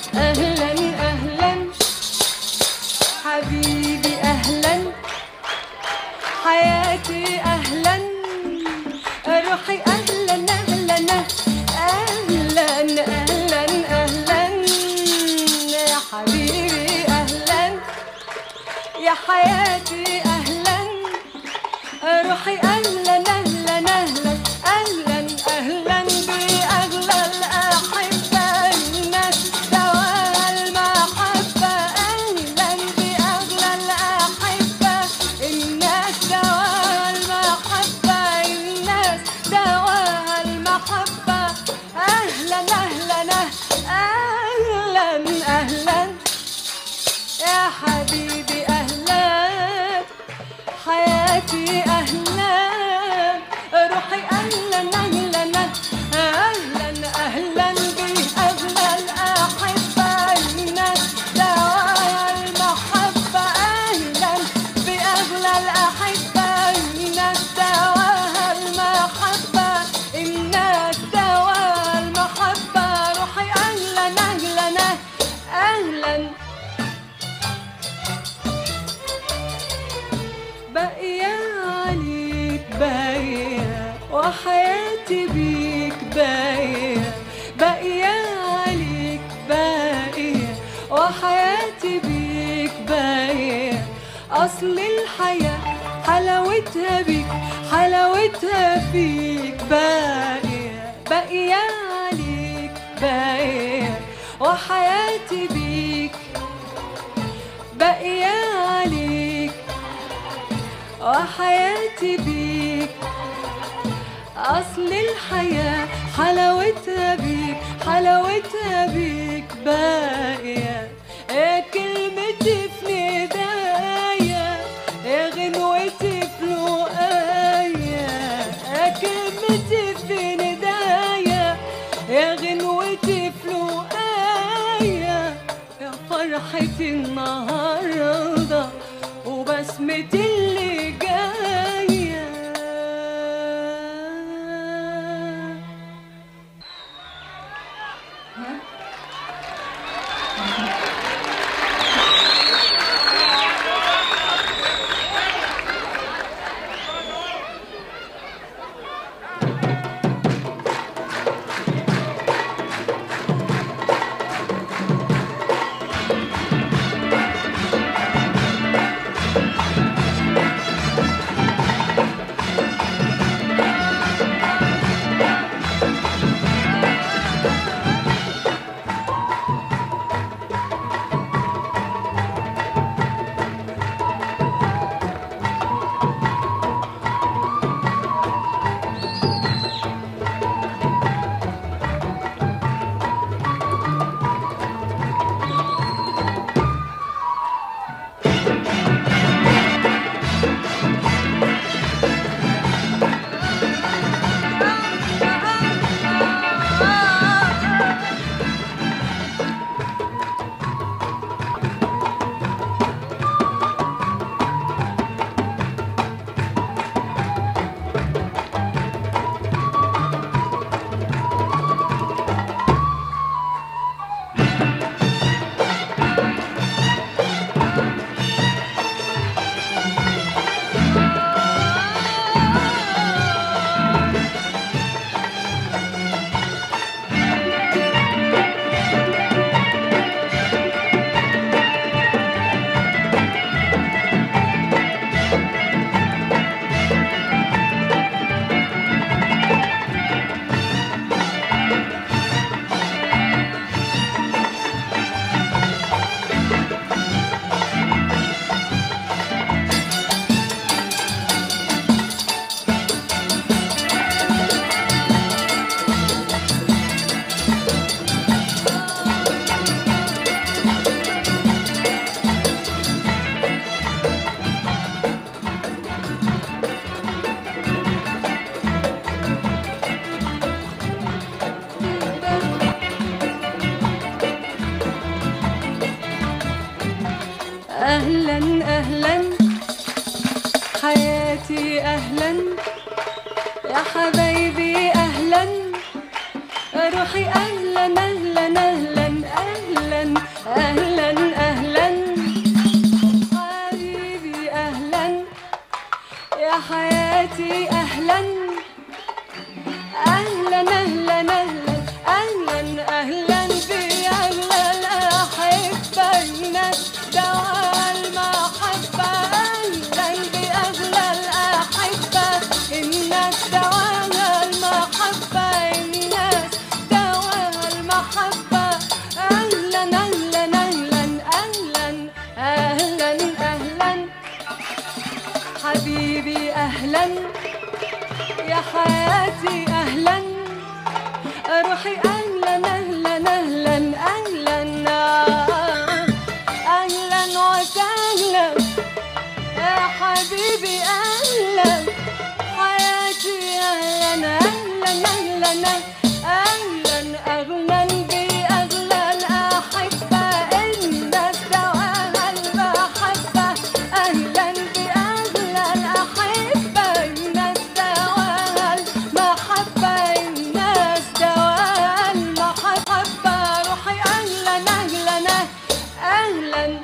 اهلا اهلا حبيبي اهلا حياتي اهلا روحي اهلا اهلا اهلا اهلا اهلا يا حبيبي اهلا يا حياتي اهلا روحي اهلا اهلا اهلا اهلا اهلا باغلى الاحبه الناس دواء المحبه اهلا باغلى الاحبه الناس دواء المحبه الناس دواء المحبه اهلا اهلا اهلا اهلا يا حبيبي اهلا حياتي اهلا روحي اهلا اهلا اهلا اهلا باغلى الاحبه الناس دواء المحبه اهلا باغلى الاحبه الناس دواء المحبه الناس دواء المحبه روحي اهلا اهلا اهلا باقية عليك باقية وحياتي بيك باقية باقية عليك باقية وحياتي بيك باقية أصل الحياة حلاوتها بيك حلاوتها فيك باقية باقية عليك باقية وحياتي بيك باقية عليك وحياتي بيك أصل الحياة حلاوتها بيك حلاوتها بيك باقية يا كلمتي في ندايا يا غنوتي في لقايا يا كلمتي في ندايا يا غنوتي في لقايا يا فرحتي النهارده وبسمتي اللي جايه أبدا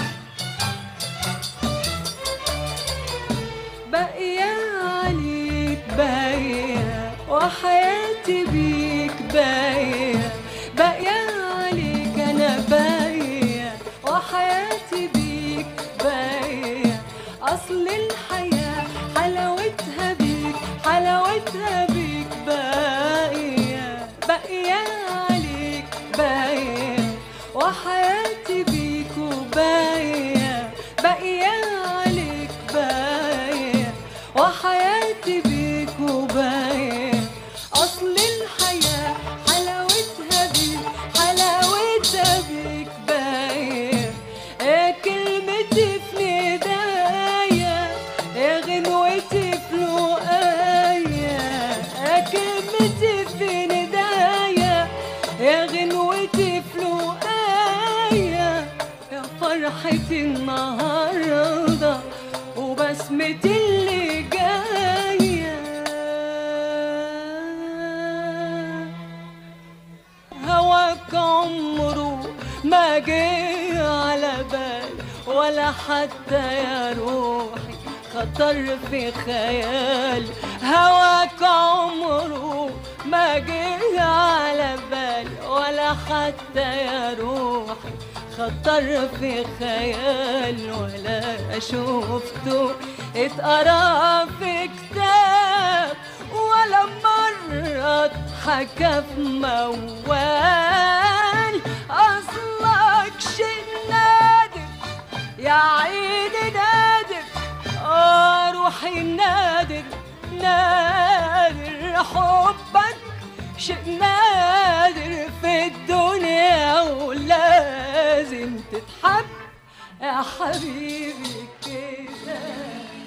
باقية عليك باقية وحياتي بيك باقية باقية عليك أنا باقية وحياتي بيك باقية أصل الحياة حلاوتها بيك حلاوتها بيك باقية باقية عليك باقية وحياتي بيك وباقية باقية عليك باقية وحياتي بيك وباقية أصل الحياة حلاوتها بيك حلاوتها بيك باقية يا كلمتي في ندايا يا غنوتي في لقايا يا كلمتي في ندايا يا غنوتي في لقايا يا فرحتي النهارده وبسمتي اللي جايه هواك عمره ما جه على بال ولا حتى يا روحي خطر في خيال هواك عمره ما جه على بال ولا حتى يا روحي خطر في خيال ولا شفته اتقرا في كتاب ولا مرة اتحكى في موال أصلك شيء نادر يا عيني نادر آه روحي نادر نادر حبك شيء نادر في الدنيا ولازم تتحب يا حبيبي كده